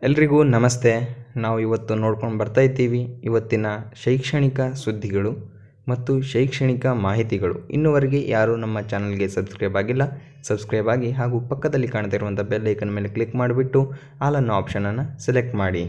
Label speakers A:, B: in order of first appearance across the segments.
A: ಎಲ್ರಿಗೂ ನಮಸ್ತೆ ನಾವು ಇವತ್ತು ನೋಡ್ಕೊಂಡು ಬರ್ತಾ ಇದ್ದೀವಿ ಇವತ್ತಿನ ಶೈಕ್ಷಣಿಕ ಸುದ್ದಿಗಳು ಮತ್ತು ಶೈಕ್ಷಣಿಕ ಮಾಹಿತಿಗಳು ಇನ್ನುವರೆಗೆ ಯಾರೂ ನಮ್ಮ ಚಾನಲ್ಗೆ ಸಬ್ಸ್ಕ್ರೈಬ್ ಆಗಿಲ್ಲ ಸಬ್ಸ್ಕ್ರೈಬ್ ಆಗಿ ಹಾಗೂ ಪಕ್ಕದಲ್ಲಿ ಕಾಣ್ತಿರುವಂಥ ಬೆಲ್ ಐಕನ್ ಮೇಲೆ ಕ್ಲಿಕ್ ಮಾಡಿಬಿಟ್ಟು ಆಲ್ ಅನ್ನೋ ಆಪ್ಷನನ್ನು ಸೆಲೆಕ್ಟ್ ಮಾಡಿ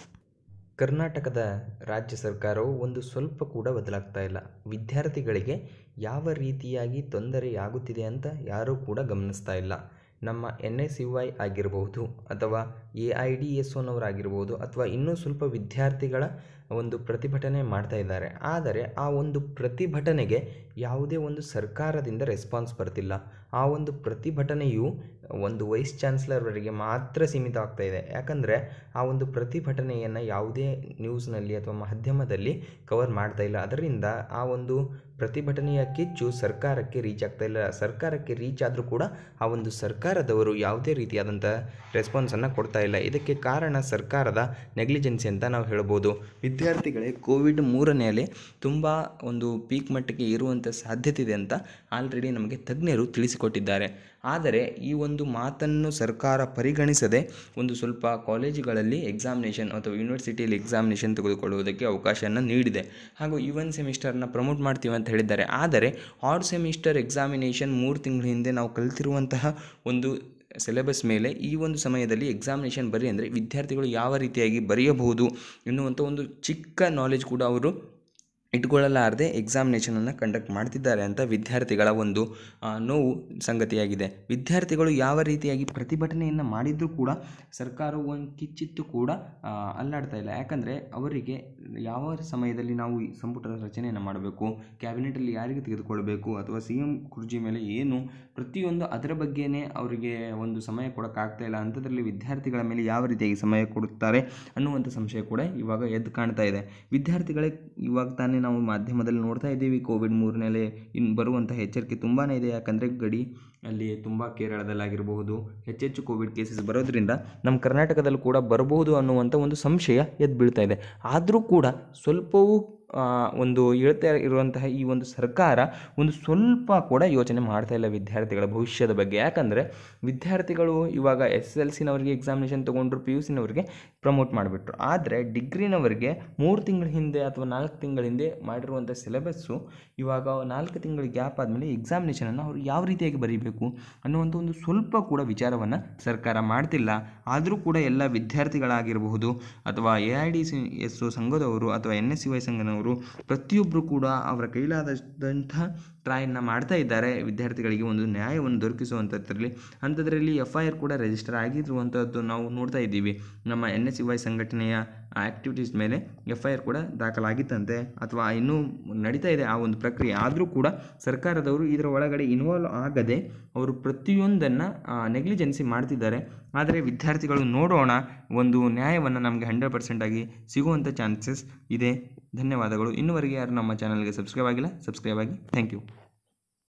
A: ಕರ್ನಾಟಕದ ರಾಜ್ಯ ಸರ್ಕಾರವು ಒಂದು ಸ್ವಲ್ಪ ಕೂಡ ಬದಲಾಗ್ತಾ ಇಲ್ಲ ವಿದ್ಯಾರ್ಥಿಗಳಿಗೆ ಯಾವ ರೀತಿಯಾಗಿ ತೊಂದರೆಯಾಗುತ್ತಿದೆ ಅಂತ ಯಾರೂ ಕೂಡ ಗಮನಿಸ್ತಾ ಇಲ್ಲ ನಮ್ಮ ಎನ್ ಎಸ್ ಯು ಐ ಆಗಿರಬಹುದು ಅಥವಾ ಎ ಐ ಡಿ ಎಸ್ ಒನವರಾಗಿರ್ಬೋದು ಅಥವಾ ಇನ್ನೂ ಸ್ವಲ್ಪ ವಿದ್ಯಾರ್ಥಿಗಳ ಒಂದು ಪ್ರತಿಭಟನೆ ಮಾಡ್ತಾ ಇದ್ದಾರೆ ಆದರೆ ಆ ಒಂದು ಪ್ರತಿಭಟನೆಗೆ ಯಾವುದೇ ಒಂದು ಸರ್ಕಾರದಿಂದ ರೆಸ್ಪಾನ್ಸ್ ಬರ್ತಿಲ್ಲ ಆ ಒಂದು ಪ್ರತಿಭಟನೆಯು ಒಂದು ವೈಸ್ ಚಾನ್ಸಲರ್ವರೆಗೆ ಮಾತ್ರ ಸೀಮಿತ ಆಗ್ತಾ ಇದೆ ಯಾಕಂದರೆ ಆ ಒಂದು ಪ್ರತಿಭಟನೆಯನ್ನು ಯಾವುದೇ ನ್ಯೂಸ್ನಲ್ಲಿ ಅಥವಾ ಮಾಧ್ಯಮದಲ್ಲಿ ಕವರ್ ಮಾಡ್ತಾ ಇಲ್ಲ ಅದರಿಂದ ಆ ಒಂದು ಪ್ರತಿಭಟನೆಯ ಕಿಚ್ಚು ಸರ್ಕಾರಕ್ಕೆ ರೀಚ್ ಆಗ್ತಾ ಇಲ್ಲ ಸರ್ಕಾರಕ್ಕೆ ರೀಚ್ ಆದರೂ ಕೂಡ ಆ ಒಂದು ಸರ್ಕಾರದವರು ಯಾವುದೇ ರೀತಿಯಾದಂಥ ರೆಸ್ಪಾನ್ಸನ್ನು ಕೊಡ್ತಾ ಇಲ್ಲ ಇದಕ್ಕೆ ಕಾರಣ ಸರ್ಕಾರದ ನೆಗ್ಲಿಜೆನ್ಸಿ ಅಂತ ನಾವು ಹೇಳ್ಬೋದು ವಿದ್ಯಾರ್ಥಿಗಳೇ ಕೋವಿಡ್ ಮೂರನೇ ಅಲೆ ತುಂಬ ಒಂದು ಪೀಕ್ ಮಟ್ಟಕ್ಕೆ ಇರುವಂಥ ಸಾಧ್ಯತೆ ಇದೆ ಅಂತ ಆಲ್ರೆಡಿ ನಮಗೆ ತಜ್ಞರು ತಿಳಿಸಿಕೊಟ್ಟಿದ್ದಾರೆ ಆದರೆ ಈ ಒಂದು ಮಾತನ್ನು ಸರ್ಕಾರ ಪರಿಗಣಿಸದೆ ಒಂದು ಸ್ವಲ್ಪ ಕಾಲೇಜುಗಳಲ್ಲಿ ಎಕ್ಸಾಮಿನೇಷನ್ ಅಥವಾ ಯೂನಿವರ್ಸಿಟಿಯಲ್ಲಿ ಎಕ್ಸಾಮಿನೇಷನ್ ತೆಗೆದುಕೊಳ್ಳುವುದಕ್ಕೆ ಅವಕಾಶವನ್ನು ನೀಡಿದೆ ಹಾಗೂ ಈ ಒಂದು ಸೆಮಿಸ್ಟರ್ನ ಪ್ರಮೋಟ್ ಮಾಡ್ತೀವಿ ಅಂತ ಹೇಳಿದ್ದಾರೆ ಆದರೆ ಆಡ್ ಸೆಮಿಸ್ಟರ್ ಎಕ್ಸಾಮಿನೇಷನ್ ಮೂರು ತಿಂಗಳ ಹಿಂದೆ ನಾವು ಕಲಿತಿರುವಂತಹ ಒಂದು ಸಿಲೆಬಸ್ ಮೇಲೆ ಈ ಒಂದು ಸಮಯದಲ್ಲಿ ಎಕ್ಸಾಮಿನೇಷನ್ ಬರಿ ಅಂದರೆ ವಿದ್ಯಾರ್ಥಿಗಳು ಯಾವ ರೀತಿಯಾಗಿ ಬರೆಯಬಹುದು ಎನ್ನುವಂಥ ಒಂದು ಚಿಕ್ಕ ನಾಲೆಜ್ ಕೂಡ ಅವರು ಇಟ್ಕೊಳ್ಳಲಾರದೆ ಎಕ್ಸಾಮಿನೇಷನನ್ನು ಕಂಡಕ್ಟ್ ಮಾಡ್ತಿದ್ದಾರೆ ಅಂತ ವಿದ್ಯಾರ್ಥಿಗಳ ಒಂದು ಆ, ನೋವು ಸಂಗತಿಯಾಗಿದೆ ವಿದ್ಯಾರ್ಥಿಗಳು ಯಾವ ರೀತಿಯಾಗಿ ಪ್ರತಿಭಟನೆಯನ್ನು ಮಾಡಿದರೂ ಕೂಡ ಸರ್ಕಾರವು ಒಂದು ಕಿಚ್ಚಿತ್ತು ಕೂಡ ಆ, ಅಲ್ಲಾಡ್ತಾ ಇಲ್ಲ ಯಾಕಂದರೆ ಅವರಿಗೆ ಯಾವ ಸಮಯದಲ್ಲಿ ನಾವು ಈ ಸಂಪುಟದ ರಚನೆಯನ್ನು ಮಾಡಬೇಕು ಕ್ಯಾಬಿನೆಟಲ್ಲಿ ಯಾರಿಗೆ ತೆಗೆದುಕೊಳ್ಬೇಕು ಅಥವಾ ಸಿ ಎಂ ಕುರ್ಜಿ ಮೇಲೆ ಏನು ಪ್ರತಿಯೊಂದು ಅದರ ಬಗ್ಗೆನೇ ಅವರಿಗೆ ಒಂದು ಸಮಯ ಕೊಡೋಕ್ಕಾಗ್ತಾ ಇಲ್ಲ ಅಂಥದ್ರಲ್ಲಿ ವಿದ್ಯಾರ್ಥಿಗಳ ಮೇಲೆ ಯಾವ ರೀತಿಯಾಗಿ ಸಮಯ ಕೊಡುತ್ತಾರೆ ಅನ್ನುವಂಥ ಸಂಶಯ ಕೂಡ ಇವಾಗ ಎದ್ದು ಕಾಣ್ತಾ ಇದೆ ವಿದ್ಯಾರ್ಥಿಗಳೇ ಇವಾಗ ತಾನೇ ನಾವು ಮಾಧ್ಯಮದಲ್ಲಿ ನೋಡ್ತಾ ಇದ್ದೀವಿ ಕೋವಿಡ್ ಮೂರನೇ ಅಲೆ ಇನ್ನು ಬರುವಂತಹ ಎಚ್ಚರಿಕೆ ತುಂಬಾ ಇದೆ ಯಾಕಂದರೆ ಗಡಿ ಅಲ್ಲಿ ತುಂಬ ಕೇರಳದಲ್ಲಾಗಿರಬಹುದು ಹೆಚ್ಚೆಚ್ಚು ಕೋವಿಡ್ ಕೇಸಸ್ ಬರೋದ್ರಿಂದ ನಮ್ಮ ಕರ್ನಾಟಕದಲ್ಲಿ ಕೂಡ ಬರಬಹುದು ಅನ್ನುವಂಥ ಒಂದು ಸಂಶಯ ಎದ್ದು ಬೀಳ್ತಾ ಇದೆ ಆದರೂ ಕೂಡ ಸ್ವಲ್ಪವೂ ಆ, ಒಂದು ಹೇಳ್ತಾ ಇರುವಂತಹ ಈ ಒಂದು ಸರ್ಕಾರ ಒಂದು ಸ್ವಲ್ಪ ಕೂಡ ಯೋಚನೆ ಮಾಡ್ತಾ ಇಲ್ಲ ವಿದ್ಯಾರ್ಥಿಗಳ ಭವಿಷ್ಯದ ಬಗ್ಗೆ ಯಾಕಂದರೆ ವಿದ್ಯಾರ್ಥಿಗಳು ಇವಾಗ ಎಸ್ ಎಲ್ ಸಿನವರಿಗೆ ಎಕ್ಸಾಮಿನೇಷನ್ ತೊಗೊಂಡ್ರು ಪಿ ಯು ಸಿನವರಿಗೆ ಪ್ರಮೋಟ್ ಮಾಡಿಬಿಟ್ರು ಆದರೆ ಡಿಗ್ರಿನವರಿಗೆ ಮೂರು ತಿಂಗಳ ಹಿಂದೆ ಅಥವಾ ನಾಲ್ಕು ತಿಂಗಳ ಹಿಂದೆ ಮಾಡಿರುವಂಥ ಸಿಲೆಬಸ್ಸು ಇವಾಗ ನಾಲ್ಕು ತಿಂಗಳ ಗ್ಯಾಪ್ ಆದಮೇಲೆ ಎಕ್ಸಾಮಿನೇಷನನ್ನು ಅವರು ಯಾವ ರೀತಿಯಾಗಿ ಬರೀಬೇಕು ಅನ್ನುವಂಥ ಒಂದು ಸ್ವಲ್ಪ ಕೂಡ ವಿಚಾರವನ್ನು ಸರ್ಕಾರ ಮಾಡ್ತಿಲ್ಲ ಆದರೂ ಕೂಡ ಎಲ್ಲ ವಿದ್ಯಾರ್ಥಿಗಳಾಗಿರಬಹುದು ಅಥವಾ A I D C S ಸಂಘದವರು ಅಥವಾ ಎನ್ ಎಸ್ ಸಿ ವೈ ಸಂಘದವರು ಪ್ರತಿಯೊಬ್ಬರು ಕೂಡ ಅವರ ಕೈಲಾದದಂಥ ಟ್ರೈನ್ನ ಮಾಡ್ತಾ ಇದ್ದಾರೆ ವಿದ್ಯಾರ್ಥಿಗಳಿಗೆ ಒಂದು ನ್ಯಾಯವನ್ನು ದೊರಕಿಸುವಂಥದ್ರಲ್ಲಿ ಅಂಥದ್ರಲ್ಲಿ ಎಫ್ ಐ ಆರ್ ಕೂಡ ರಿಜಿಸ್ಟರ್ ಆಗಿರುವಂಥದ್ದು ನಾವು ನೋಡ್ತಾ ಇದ್ದೀವಿ ನಮ್ಮ ಎನ್ ಎಸ್ ಸಿ ವೈ ಸಂಘಟನೆಯ ಆ್ಯಕ್ಟಿವಿಟೀಸ್ ಮೇಲೆ ಎಫ್ ಐ ಆರ್ ಕೂಡ ದಾಖಲಾಗಿತ್ತಂತೆ ಅಥವಾ ಇನ್ನೂ ನಡೀತಾ ಇದೆ ಆ ಒಂದು ಪ್ರಕ್ರಿಯೆ ಆದರೂ ಕೂಡ ಸರ್ಕಾರದವರು ಇದರ ಒಳಗಡೆ ಇನ್ವಾಲ್ವ್ ಆಗದೆ ಅವರು ಪ್ರತಿಯೊಂದನ್ನು ನೆಗ್ಲಿಜೆನ್ಸಿ ಮಾಡ್ತಿದ್ದಾರೆ ಆದರೆ ವಿದ್ಯಾರ್ಥಿಗಳು ನೋಡೋಣ ಒಂದು ನ್ಯಾಯವನ್ನು ನಮಗೆ ಹಂಡ್ರೆಡ್ ಪರ್ಸೆಂಟ್ ಆಗಿ ಸಿಗುವಂಥ ಚಾನ್ಸಸ್ ಇದೆ ಧನ್ಯವಾದಗಳು ಇನ್ನುವರೆಗೆ ಯಾರು ನಮ್ಮ ಚಾನಲ್ಗೆ ಸಬ್ಸ್ಕ್ರೈಬ್ ಆಗಿಲ್ಲ ಸಬ್ಸ್ಕ್ರೈಬ್ ಆಗಿ ಥ್ಯಾಂಕ್ ಯು